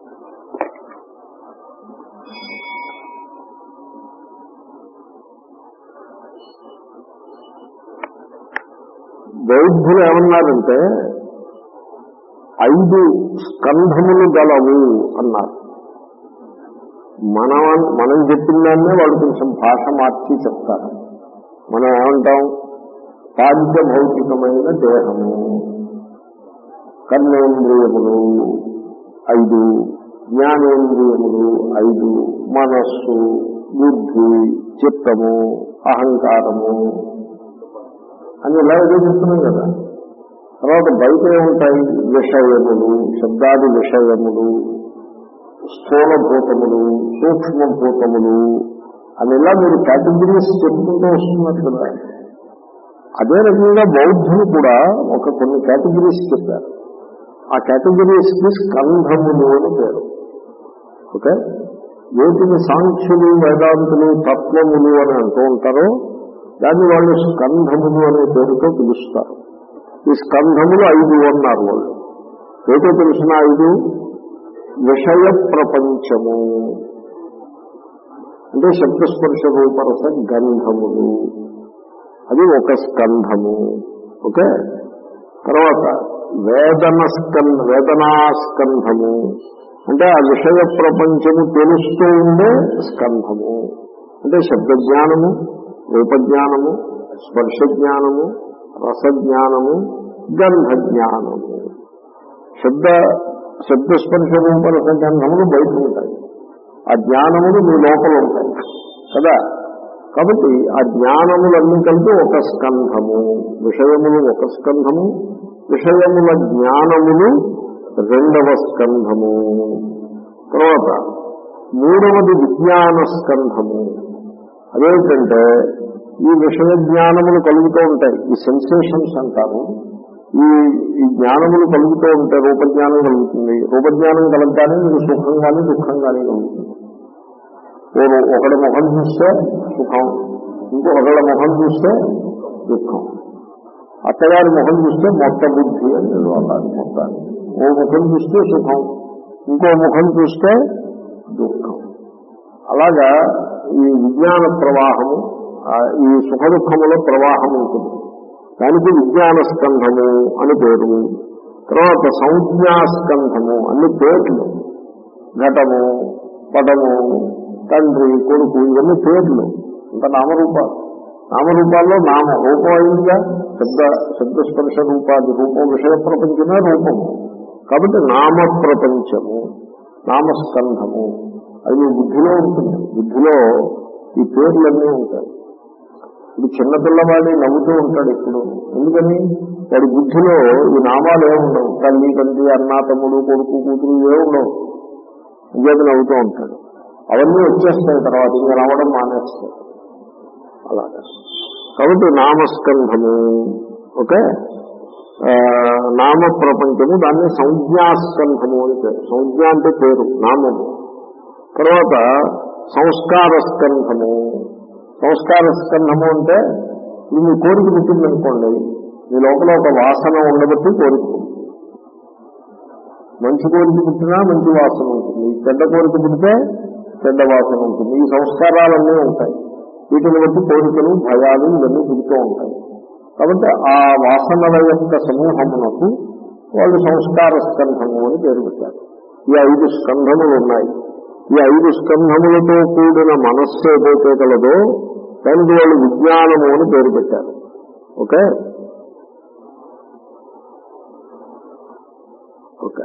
బౌద్ధులు ఏమన్నారంటే ఐదు స్కంధములు గలవు అన్నారు మనం మనం చెప్పిన దాన్నే వాళ్ళు కొంచెం భాష మార్చి చెప్తారు మనం ఏమంటాం పాంచభౌతికమైన దేహము కర్ణేంద్రియములు ఐదు జ్ఞానేంద్రియములు ఐదు మనస్సు బుద్ధి చిత్తము అహంకారము అని ఇలా ఏదో చెప్తున్నాం కదా తర్వాత బయట ఏముంటాయి విషయములు శబ్దాది విషయములు స్థూలభూతములు సూక్ష్మభూతములు అని ఇలా మీరు కేటగిరీస్ చెప్పుకుంటూ వస్తున్నారు కదా అదే రకంగా బౌద్ధులు కూడా ఒక కొన్ని కేటగిరీస్ చెప్పారు ఆ కేటగిరీస్ కి స్కంధములు అని పేరు ఓకే వీటిని సాంఖ్యులు వేదాంతులు తత్వములు అని అంటూ ఉంటారో దాన్ని వాళ్ళు స్కంధములు అనే పేరుతో పిలుస్తారు ఈ స్కంధములు ఐదు అన్నారు వాళ్ళు ఏదో తెలిసిన ఐదు విషయ ప్రపంచము అంటే శబ్దస్పర్శ రూపరస గంధములు అది ఒక స్కంధము ఓకే తర్వాత వేదన స్కంధ వేదనాస్కంధము అంటే ఆ విషయ ప్రపంచము తెలుస్తూ ఉండే స్కంధము అంటే శబ్దజ్ఞానము రూపజ్ఞానము స్పర్శ జ్ఞానము రసజ్ఞానము గంధ జ్ఞానము శబ్ద శబ్దస్పర్శ రూప రసగంధములు బయట ఉంటాయి ఆ జ్ఞానములు మీ లోపల ఉంటాయి కదా కాబట్టి ఆ జ్ఞానములన్నీ కలిపి ఒక స్కంధము విషయములు ఒక స్కంధము విషయముల జ్ఞానములు రెండవ స్కంధము తర్వాత మూడవది విజ్ఞాన స్కంధము అదేంటంటే ఈ విషయ జ్ఞానములు కలుగుతూ ఉంటాయి ఈ సెన్సేషన్స్ అంటారు ఈ ఈ జ్ఞానములు కలుగుతూ ఉంటే రూపజ్ఞానం కలుగుతుంది రూపజ్ఞానం కలగగానే మీకు సుఖం కానీ దుఃఖం కానీ కలుగుతుంది ఓ ఒకడి ముఖం చూస్తే సుఖం ఇంకొకళ్ళ ముఖం చూస్తే దుఃఖం అత్తగారి ముఖం చూస్తే మొత్త బుద్ధి అని అన్నారు మొత్తాన్ని ఓ ముఖం చూస్తే సుఖం ఇంకో ముఖం చూస్తే దుఃఖం అలాగా ఈ విజ్ఞాన ప్రవాహము ఆ, ఈ సుఖ దుఃఖముల ప్రవాహం ఉంటుంది దానికి విజ్ఞాన స్కంధము అని పేరు తర్వాత సంజ్ఞాస్కంధము అన్ని పేర్లు ఘటము పటము తండ్రి కొడుకు ఇవన్నీ పేర్లు ఇంకా నామరూపాలు నామరూపాల్లో నామ రూపం అయిందిగా శబ్ద శబ్దస్పర్శ రూపాది రూపం విషయ ప్రపంచమే రూపము కాబట్టి నామ ప్రపంచము నామస్కంధము అది మీ బుద్ధిలో ఉంటుంది బుద్ధిలో ఈ పేర్లన్నీ ఉంటాయి ఇప్పుడు చిన్నపిల్లవాడి నవ్వుతూ ఉంటాడు ఇప్పుడు ఎందుకని వాడి బుద్ధిలో ఈ నామాలు ఏముండవు తల్లి తండ్రి అన్న తమ్ముడు కొడుకు కూతురు ఏ ఉండవు ఇంకేది నవ్వుతూ ఉంటాడు అవన్నీ వచ్చేస్తాయి తర్వాత ఇంకా నవ్వడం మానేస్తాయి అలాగా కాబట్టి నామస్కంధము ఓకే ఆ, నామ ప్రపంచము దాన్ని సంజ్ఞాస్కంధము అని పేరు సంజ్ఞ అంటే పేరు నామము తర్వాత సంస్కార స్కంధము సంస్కార స్కంధము అంటే ఇది మీ కోరిక పుట్టిందనుకోండి మీ లోపల ఒక వాసన ఉండబట్టి కోరిక పుట్టింది. మంచి కోరిక పుట్టినా మంచి వాసన ఉంటుంది చెడ్డ కోరిక పుట్టితే చెడ్డ వాసన ఉంటుంది ఈ సంస్కారాలన్నీ ఉంటాయి వీటిని బట్టి కోరికలు భయాలు ఇవన్నీ పుడుతూ ఉంటాయి కాబట్టి ఆ వాసనల యొక్క సమూహమునకు వాళ్ళు సంస్కార స్కంధము అని పేరు పెట్టారు ఈ ఐదు స్కంధములు ఉన్నాయి ఈ ఐదు స్కంధములతో కూడిన మనస్సు ఏదైతే కలదో దానికి వాళ్ళు విజ్ఞానము అని పేరు పెట్టారు ఓకే ఓకే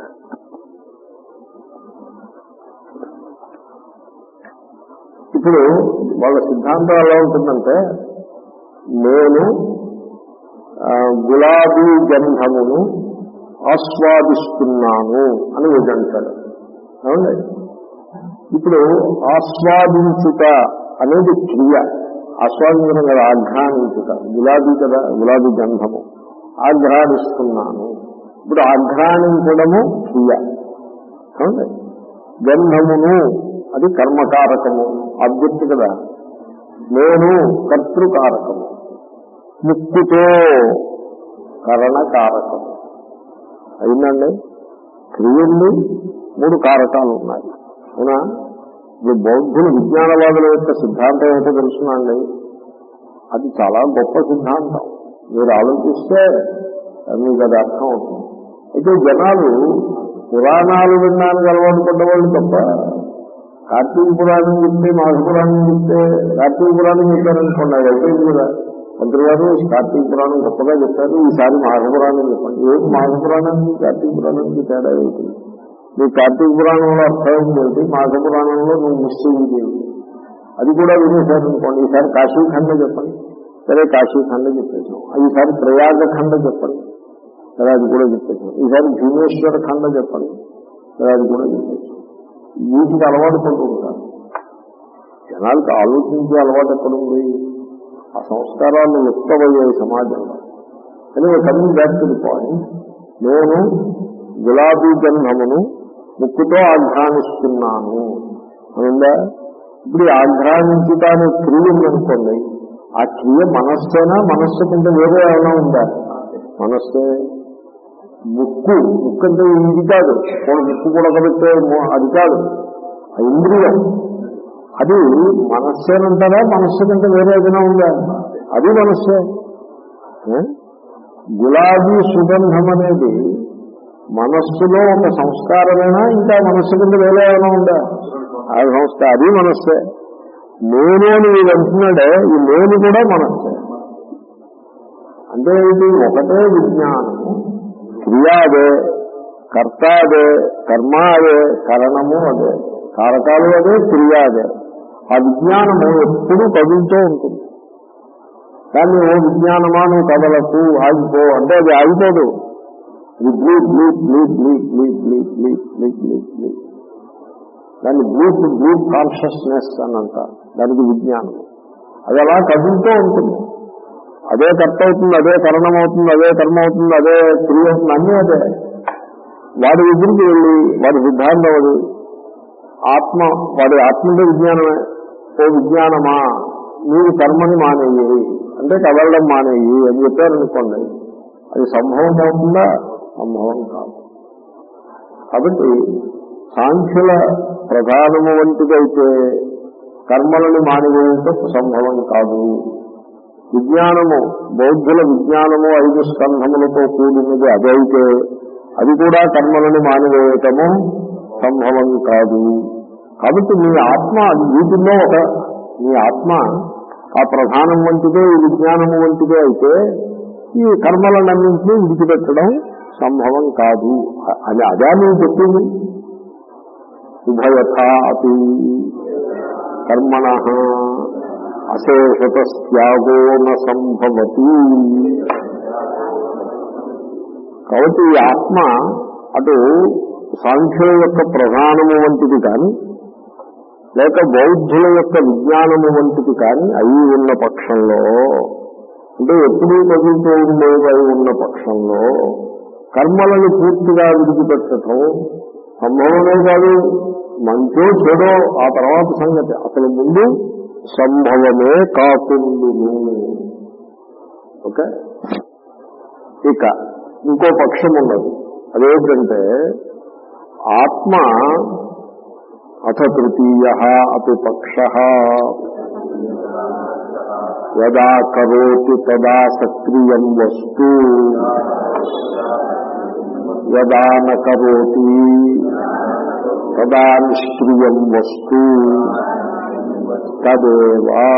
ఇప్పుడు వాళ్ళ సిద్ధాంతం ఎలా ఉంటుందంటే నేను ఆ, గులాబీ గంధమును ఆస్వాదిస్తున్నాను అని వీడంటాడు అవునండి ఇప్పుడు ఆస్వాదించుట అనేది క్రియ ఆస్వాదించడం కదా ఆఘ్రానించుట గులాబీ కదా గులాబీ గంధము ఆఘ్రానిస్తున్నాను ఇప్పుడు ఆఘ్రానించడము క్రియ అవునండి గంధమును అది కర్మకారకము ఆబ్జెక్ట్ కదా నేను కర్తృకారకము ముక్కుతో కరణకారకము అయిందండి క్రియలు మూడు కారకాలు ఉన్నాయి అవునా ఇప్పుడు బౌద్ధులు విజ్ఞానవాదుల యొక్క సిద్ధాంతం ఏంటో తెలుసునండి అది చాలా గొప్ప సిద్ధాంతం మీరు ఆలోచిస్తే మీకు అది అర్థం అవుతుంది అయితే జనాలు పురాణాలు వినడానికి అలవాటు పడ్డవాళ్ళు తప్ప కార్తీక పురాణం చెప్తే మాఘ పురాణం చెప్తే కార్తీక పురాణం చెప్పారనుకోండి అది అయిపోయింది కదా మంత్రి గారు కార్తీక పురాణం గొప్పగా చెప్పారు ఈసారి మాఘ పురాణం చెప్పండి ఏది మాఘ పురాణానికి కార్తీక పురాణానికి తేడా ఏంటి మీ కార్తీక పురాణంలో అర్థం ఏంటి మాఘ పురాణంలో నువ్వు నిశ్చయింది ఏమిటి అది కూడా వినేశారనుకోండి ఈసారి కాశీఖండ చెప్పండి సరే కాశీఖండ చెప్పేసాం ఈసారి ప్రయాగ ఖండ చెప్పండి సరే అది కూడా చెప్పేసాం ఈసారి భీమేశ్వర ఖండ చెప్పండి సరే అది కూడా చెప్పేసాం వీటికి అలవాటు పడుతూ ఉంటారు జనాలకు ఆలోచించే అలవాటు ఎక్కడుంది ఆ సంస్కారాలు లుప్తమయ్యాయి సమాజంలో అని coming back to the point నేను గులాబీ గంధమును ముక్కుతో ఆఘ్రానిస్తున్నాను అనుందా ఇప్పుడు ఈ ఆఘ్రానించుట అనే క్రియ ఉందనుకోండి ఆ క్రియ మనస్సేనా మనస్సు కంటే వేరే ఏమైనా ఉందా మనస్సే ముక్కు ముక్కు అంటే ఇది కాదు పోనీ ముక్కు కూడా కాబట్టి అది కాదు ఆ ఇంద్రియం అది మనస్సేనంటారా మనస్సు కంటే వేరే ఏదైనా ఉందా అది మనస్సే ఏ? గులాబీ సుగంధం అనేది మనస్సులో ఒక సంస్కారమేనా ఇంకా మనస్సు కింద వేరే ఏమైనా ఉందా ఆ సంస్కారం అది మనస్సే నేను అని మీరు అంటున్నాడే ఈ నేను కూడా మనస్సే అంటే ఇది ఒకటే విజ్ఞానము క్రియ అదే కర్త అదే కర్మ అదే కరణము అదే కారకాలు అదే క్రియ అదే ఆ విజ్ఞానము ఎప్పుడూ కదులుతూ ఉంటుంది కానీ ఓ విజ్ఞానమా నువ్వు కదలకు ఆగిపో అంటే అది ఆగిపోదు ఇది బ్లీప్ బ్లీప్ బ్లీప్ బ్లీప్ బ్లీప్ బ్లీప్ బ్లీప్ బ్లీప్ బ్లీప్ బ్లీప్ దాన్ని బ్లీప్ బ్లీప్ కాన్షియస్నెస్ అని అంటారు దానికి విజ్ఞానం అది అలా కదులుతూ ఉంటుంది అదే కర్త అవుతుంది అదే కరణం అవుతుంది అదే కర్మ అవుతుంది అదే క్రియ అవుతుంది అన్నీ అదే వాడి దగ్గరికి వెళ్ళి వాడి సిద్ధాంతం అది ఆత్మ వాడి ఆత్మలో విజ్ఞానమే ఓ విజ్ఞానమా నీవు కర్మని మానేయి అంటే కదలడం మానేయి అని చెప్పారనుకోండి అది సంభవం అవుతుందా సంభవం కాదు కాబట్టి సాంఖ్యుల ప్రధానము వంటిదైతే కర్మలను మానివేయటం సంభవం కాదు విజ్ఞానము బౌద్ధుల విజ్ఞానము ఐదు స్కంధములతో కూడినది అదైతే అది కూడా కర్మలను మానివేయటము సంభవం కాదు కాబట్టి మీ ఆత్మ వీటిల్లో ఒక మీ ఆత్మ ఆ ప్రధానం వంటిదే ఈ విజ్ఞానము వంటిదే అయితే ఈ కర్మలన్నింటినీ విడిచిపెట్టడం సంభవం కాదు అని అదే నేను చెప్పింది ఉభయథాపి కర్మణ అశేషత్యాగో న సంభవతి కాబట్టి ఈ ఆత్మ అటు సాంఖ్యుల యొక్క ప్రధానము వంటిది కానీ లేక బౌద్ధుల యొక్క విజ్ఞానము వంటిది కానీ అయి ఉన్న పక్షంలో అంటే ఎప్పుడూ కదులుతూ ఉండేవి అయి ఉన్న పక్షంలో కర్మలను పూర్తిగా విడిచిపెట్టడం సంభవమే కాదు మంచో చెడో ఆ తర్వాత సంగతి అసలు ముందు సంభవమే కాకుండును ఓకే ఇక ఇంకో పక్షం ఉన్నది అదేంటంటే ఆత్మ అథ తృతీయ అపి పక్ష యదా కరోతి తదా సక్రియం వస్తు యదా న కరోతి తదా నిష్క్రియం వస్తు తదేవా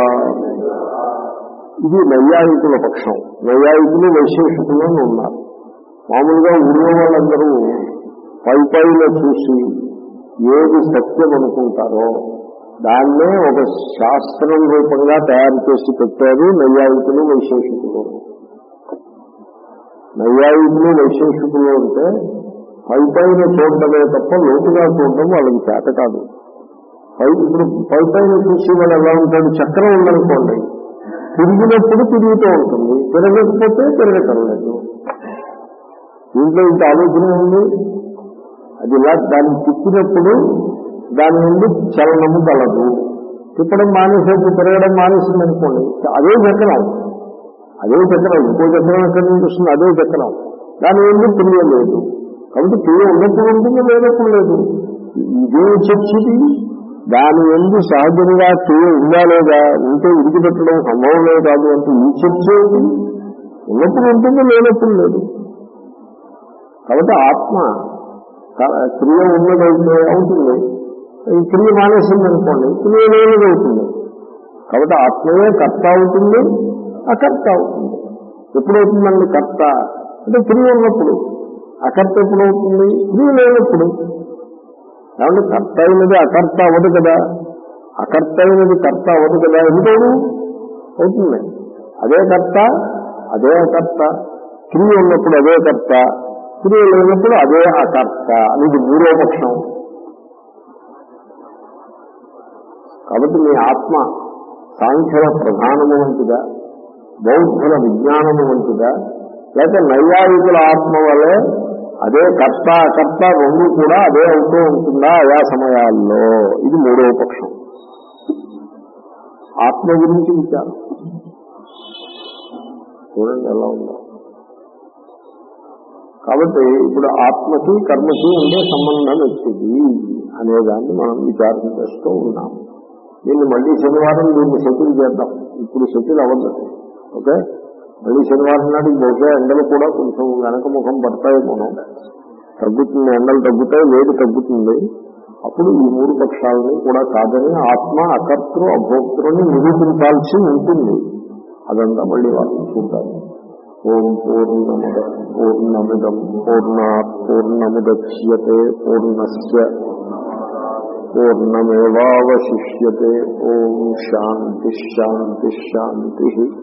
ఇది నైయాయికుల పక్షం నైయాయికులు వైశేషికులు అని ఉన్నారు మామూలుగా ఊళ్ళో వాళ్ళందరూ పై పైన చూసి ఏది సత్యం అనుకుంటారో దాన్నే ఒక శాస్త్రం రూపంగా తయారు చేసి పెట్టారు నైయాయికులు వైశేషికులు నైయాయికులు వైశేషికులు అంటే పై పైన చూడటమే తప్ప లోతుగా చూడటం వాళ్ళకి చేత కాదు పై ఇప్పుడు పై పైన చూసి వాళ్ళు ఎలా ఉంటాడు చక్రం ఉందనుకోండి తిరిగినప్పుడు తిరుగుతూ ఉంటుంది తిరగకపోతే తిరగటం లేదు దీంట్లో ఇంత ఆలోచన ఉంది అది ఇలా దాన్ని తిప్పినప్పుడు దాని నుండి చలనము గలదు తిప్పడం మానేసేది తిరగడం మానేసింది అనుకోండి అదే చక్రం అదే చక్రం ఇంకో చక్రం ఎక్కడి నుంచి వస్తుంది అదే చక్రం దాని నుండి క్రియ లేదు కాబట్టి క్రియ ఉన్నప్పుడు ఉంటుంది లేనప్పుడు లేదు ఇదే చర్చిది దాని ఎందు సహజంగా క్రియ ఉందా లేదా ఉంటే విడిచిపెట్టడం సంభవమే కాదు అంటే ఈ చర్చ ఏంటి ఉన్నప్పుడు ఉంటుంది లేనప్పుడు లేదు కాబట్టి ఆత్మ క్రియ ఉన్నదైతే అవుతుంది ఈ క్రియ మానేసింది అనుకోండి క్రియ లేనిది అవుతుంది కాబట్టి ఆత్మయే కర్త అవుతుంది అకర్త అవుతుంది ఎప్పుడవుతుందండి కర్త అంటే క్రియ ఉన్నప్పుడు అకర్త ఎప్పుడు అవుతుంది క్రియ లేనప్పుడు ఏమంటే కర్త అయినది అకర్త అవ్వదు కదా అకర్త అయినది కర్త అవ్వదు కదా ఎందుకవును అవుతుంది అదే కర్త అదే అకర్త క్రియ ఉన్నప్పుడు అదే కర్త క్రియ లేనప్పుడు అదే అకర్త అనేది మూడో పక్షం కాబట్టి మీ ఆత్మ సాంఖ్యుల ప్రధానము వంటిదా బౌద్ధుల విజ్ఞానము వంటిదా లేక నైయాయికుల ఆత్మ వల్లే అదే కర్త అకర్త రెండు కూడా అదే అవుతూ ఉంటుందా ఆయా సమయాల్లో ఇది మూడవ పక్షం ఆత్మ గురించి విచారం చూడండి ఎలా ఉందో కాబట్టి ఇప్పుడు ఆత్మకి కర్మకి ఉండే సంబంధం ఎత్తిది అనేదాన్ని మనం విచారం చేస్తూ ఉన్నాం దీన్ని మళ్ళీ శనివారం దీన్ని సెటిల్ చేద్దాం ఇప్పుడు సెటిల్ అవ్వదు ఓకే మళ్ళీ శనివారం నాడు బహుశా ఎండలు కూడా కొంచెం వెనక ముఖం పడతాయి మనం తగ్గుతుంది ఎండలు తగ్గుతాయి వేడి తగ్గుతుంది అప్పుడు ఈ మూడు పక్షాలని కూడా కాదని ఆత్మ అకర్తృ అభోక్తృని నిరూపించాల్సి ఉంటుంది అదంతా మళ్ళీ వాళ్ళు చూద్దాం ఓం పూర్ణముద పూర్ణమిదం పూర్ణా పూర్ణముద్యతే పూర్ణస్ పూర్ణమేవాశిష్యతే ఓం శాంతి శాంతి శాంతి